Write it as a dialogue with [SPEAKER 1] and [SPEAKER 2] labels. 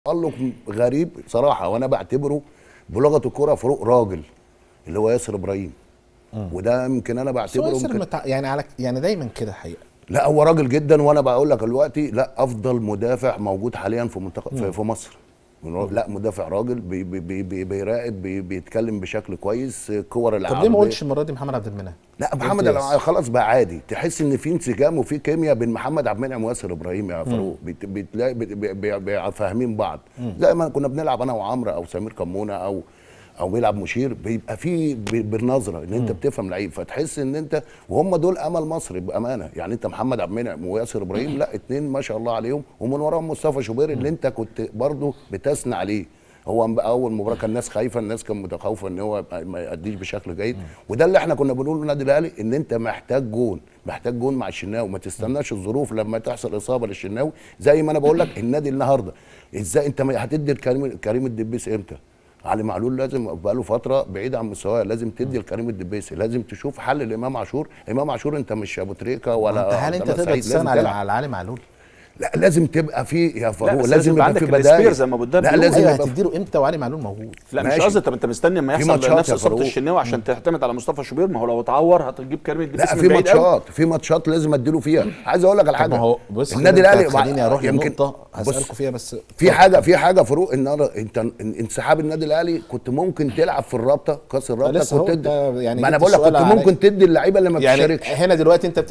[SPEAKER 1] تألق غريب صراحه وانا بعتبره بلغه الكره فاروق راجل اللي هو ياسر ابراهيم وده يمكن انا
[SPEAKER 2] بس هو
[SPEAKER 1] بعتبره
[SPEAKER 2] ياسر
[SPEAKER 1] يمكن
[SPEAKER 2] متع... يعني على يعني دايما كده حقيقه
[SPEAKER 1] لا هو راجل جدا وانا بقول لك دلوقتي لا افضل مدافع موجود حاليا في منتخب في, في مصر لا مدافع راجل بي بي بي بي بيراقب بي بيتكلم بشكل كويس كور
[SPEAKER 2] طب
[SPEAKER 1] العاب
[SPEAKER 2] ليه ما قلتش المره دي محمد عبد المنعم
[SPEAKER 1] لا محمد
[SPEAKER 2] قلت
[SPEAKER 1] الع- خلاص بقى عادي تحس ان في انسجام وفي كيمياء بين محمد عبد المنعم وياسر ابراهيم يا فاروق بت- بتلاقي بت- بي- بي- بي- فاهمين بعض زي ما كنا بنلعب انا وعمرو او سمير كمونه او او بيلعب مشير بيبقى في ب- بالنظره ان انت بتفهم لعيب فتحس ان انت وهم دول امل مصر بامانه يعني انت محمد عبد المنعم وياسر ابراهيم لا اتنين ما شاء الله عليهم ومن وراهم مصطفى شوبير اللي انت كنت برضه بتثنى عليه هو م- اول مباراه كان الناس خايفه الناس كان متخوفه ان هو يبقى- ما يأديش بشكل جيد وده اللي احنا كنا بنقوله للنادي الاهلي ان انت محتاج جون محتاج جون مع الشناوي ما تستناش الظروف لما تحصل اصابه للشناوي زي ما انا بقول لك النادي النهارده ازاي انت ما- هتدي لكريم كريم الدبيس امتى علي معلول لازم بقاله فتره بعيد عن مستواه لازم تدي لكريم الدبيسي لازم تشوف حل لامام عاشور امام عاشور انت مش ابو تريكه ولا
[SPEAKER 2] انت هل انت
[SPEAKER 1] عبد الله
[SPEAKER 2] تقدر
[SPEAKER 1] سعيد، لازم
[SPEAKER 2] تستغنى على
[SPEAKER 1] تلعب.
[SPEAKER 2] على علي معلول
[SPEAKER 1] لا لازم تبقى في يا فاروق
[SPEAKER 3] بس
[SPEAKER 1] لازم
[SPEAKER 3] لازم
[SPEAKER 1] يبقى
[SPEAKER 3] يبقى
[SPEAKER 1] في
[SPEAKER 3] عندك
[SPEAKER 1] بدايه
[SPEAKER 3] السبير زي ما قدام
[SPEAKER 1] لا
[SPEAKER 3] بيقول.
[SPEAKER 1] لازم
[SPEAKER 2] ايوه
[SPEAKER 1] يبقى
[SPEAKER 2] هتديله امتى وعلي معلول موجود
[SPEAKER 3] لا مش
[SPEAKER 1] ماشي.
[SPEAKER 3] قصدي انت انت مستني اما
[SPEAKER 1] في
[SPEAKER 3] يحصل
[SPEAKER 1] ماتشات
[SPEAKER 3] نفس
[SPEAKER 1] يا
[SPEAKER 3] اصابه
[SPEAKER 1] فاروق.
[SPEAKER 3] الشناوي عشان تعتمد على مصطفى شوبير ما هو لو اتعور هتجيب كريم الدبيس
[SPEAKER 1] لا
[SPEAKER 3] من
[SPEAKER 1] في
[SPEAKER 3] بعيد قوي.
[SPEAKER 1] ماتشات في ماتشات لازم اديله فيها عايز اقول لك على
[SPEAKER 2] طب
[SPEAKER 1] حاجه
[SPEAKER 2] ما هو بص
[SPEAKER 1] النادي
[SPEAKER 2] خلينا-
[SPEAKER 1] الاهلي
[SPEAKER 2] خليني اروح
[SPEAKER 1] يمكن
[SPEAKER 2] لنقطه
[SPEAKER 1] بص،
[SPEAKER 2] هسالكم فيها بس
[SPEAKER 1] في حاجه في حاجه فاروق ان أنا- انت ان- انسحاب النادي الاهلي كنت ممكن تلعب في الرابطه كاس الرابطه
[SPEAKER 2] لسه
[SPEAKER 1] كنت
[SPEAKER 2] هو
[SPEAKER 1] تدي
[SPEAKER 2] ده يعني
[SPEAKER 1] ما انا
[SPEAKER 2] جبت
[SPEAKER 1] بقول لك
[SPEAKER 2] السؤال
[SPEAKER 1] كنت
[SPEAKER 2] على-
[SPEAKER 1] ممكن تدي اللعيبه اللي ما
[SPEAKER 2] يعني
[SPEAKER 1] بتشاركش
[SPEAKER 2] هنا دلوقتي انت